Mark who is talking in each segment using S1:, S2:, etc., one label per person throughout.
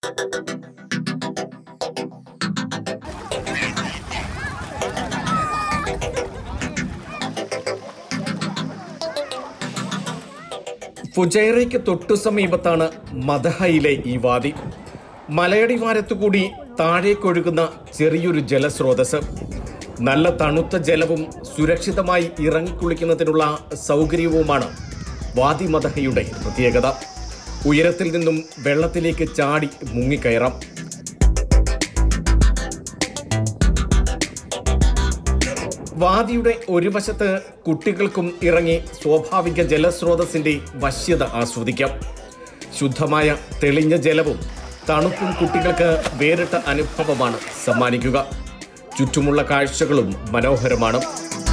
S1: ഫുജൈറയ്ക്ക് തൊട്ടു സമീപത്താണ് മദഹയിലെ ഈ വാദി മലയടിവാരത്തുകൂടി താഴേക്കൊഴുകുന്ന ചെറിയൊരു ജലസ്രോതസ് നല്ല തണുത്ത ജലവും സുരക്ഷിതമായി ഇറങ്ങിക്കുളിക്കുന്നതിനുള്ള സൗകര്യവുമാണ് വാദി മദഹയുടെ പ്രത്യേകത ഉയരത്തിൽ നിന്നും വെള്ളത്തിലേക്ക് ചാടി മുങ്ങിക്കയറാം വാദിയുടെ ഒരു വശത്ത് കുട്ടികൾക്കും ഇറങ്ങി സ്വാഭാവിക ജലസ്രോതസ്സിന്റെ വശ്യത ആസ്വദിക്കാം ശുദ്ധമായ തെളിഞ്ഞ ജലവും തണുപ്പും കുട്ടികൾക്ക് വേറിട്ട അനുഭവമാണ് സമ്മാനിക്കുക ചുറ്റുമുള്ള കാഴ്ചകളും മനോഹരമാണ്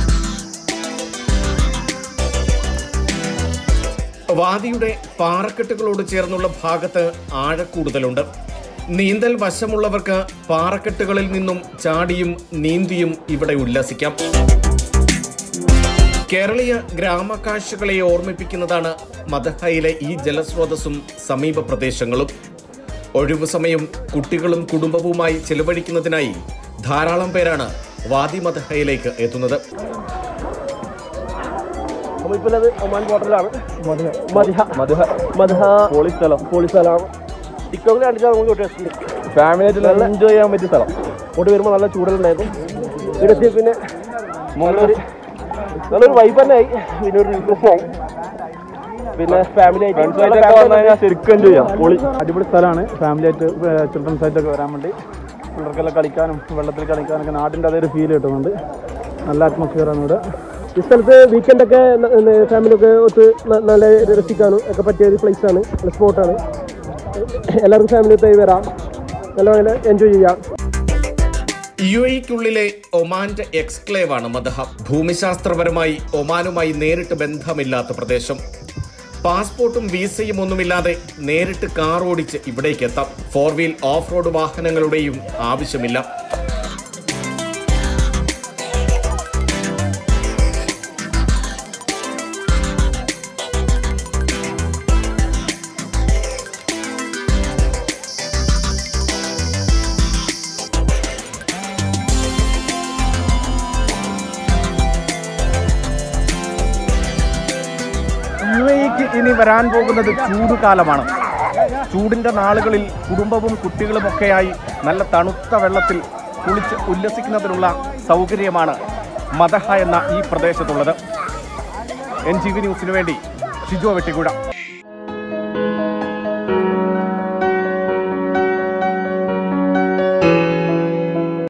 S1: വാദിയുടെ പാറക്കെട്ടുകളോട് ചേർന്നുള്ള ഭാഗത്ത് ആഴക്കൂടുതലുണ്ട് നീന്തൽ വശമുള്ളവർക്ക് പാറക്കെട്ടുകളിൽ നിന്നും ചാടിയും നീന്തിയും ഇവിടെ ഉല്ലസിക്കാം കേരളീയ ഗ്രാമകാഴ്ചകളെ ഓർമ്മിപ്പിക്കുന്നതാണ് മദഹയിലെ ഈ ജലസ്രോതസ്സും സമീപ പ്രദേശങ്ങളും ഒഴിവു സമയം കുട്ടികളും കുടുംബവുമായി ചെലവഴിക്കുന്നതിനായി ധാരാളം പേരാണ് വാദി മദഹയിലേക്ക് എത്തുന്നത്
S2: നമ്മളിപ്പോൾ ഉള്ളത് ഒമാൻ ബോർഡറിലാണ് മധുഹ മധുഹ മധുഹ പോളി സ്ഥലം പോളി സ്ഥലമാണ് ടിക്ടോക്കിൽ കണ്ടിട്ട് നമുക്ക് വിട്ടിട്ടുണ്ട് ഫാമിലി ആയിട്ട് നല്ല എൻജോയ് ചെയ്യാൻ പറ്റിയ സ്ഥലം അങ്ങോട്ട് വരുമ്പോൾ നല്ല ചൂടലുണ്ടായിരുന്നു ഇവിടെ എത്തി പിന്നെ നല്ലൊരു നല്ലൊരു വൈബ് തന്നെ ആയി പിന്നെ ഒരു റിഫ്രഷ് ആയി പിന്നെ ഫാമിലി ആയിട്ട് ശരിക്കും എൻജോയ് ചെയ്യാം പൊളി
S3: അടിപൊളി സ്ഥലമാണ് ഫാമിലി ആയിട്ട് ചിൽഡ്രൻസ് ആയിട്ടൊക്കെ വരാൻ വേണ്ടി പിള്ളേർക്കെല്ലാം കളിക്കാനും വെള്ളത്തിൽ കളിക്കാനൊക്കെ നാടിൻ്റെ അതേ ഒരു ഫീൽ കിട്ടുന്നുണ്ട് നല്ല അറ്റ്മോസ്ഫിയറാണ് ഇവിടെ
S2: ഈ സ്ഥലത്ത് വീക്കെൻഡ് ഒക്കെ ഫാമിലി ഒക്കെ ഒത്ത് ന- നല്ല രസിക്കാനും ഒക്കെ പറ്റിയ ഒരു പ്ലേസ് ആണ് സ്പോട്ടാണ് എല്ലാവർക്കും ഫാമിലി ഒത്തായി വരാം നല്ല പോലെ എൻജോയ് ചെയ്യാം
S1: യു എക്കുള്ളിലെ ഒമാന്റെ എക്സ്ക്ലേവ് ആണ് മദഹ ഭൂമിശാസ്ത്രപരമായി ഒമാനുമായി നേരിട്ട് ബന്ധമില്ലാത്ത പ്രദേശം പാസ്പോർട്ടും വീസയും ഒന്നുമില്ലാതെ നേരിട്ട് കാർ ഓടിച്ച് ഇവിടേക്ക് എത്താം ഫോർ വീൽ ഓഫ് റോഡ് വാഹനങ്ങളുടെയും ആവശ്യമില്ല
S3: യു എക്ക് ഇനി വരാൻ പോകുന്നത് ചൂടുകാലമാണ് ചൂടിൻ്റെ നാളുകളിൽ കുടുംബവും കുട്ടികളുമൊക്കെയായി നല്ല തണുത്ത വെള്ളത്തിൽ കുളിച്ച് ഉല്ലസിക്കുന്നതിനുള്ള സൗകര്യമാണ് മദഹ എന്ന ഈ പ്രദേശത്തുള്ളത് എൻ ജി വി ന്യൂസിനു വേണ്ടി ഷിജോ വെട്ടിക്കുഴ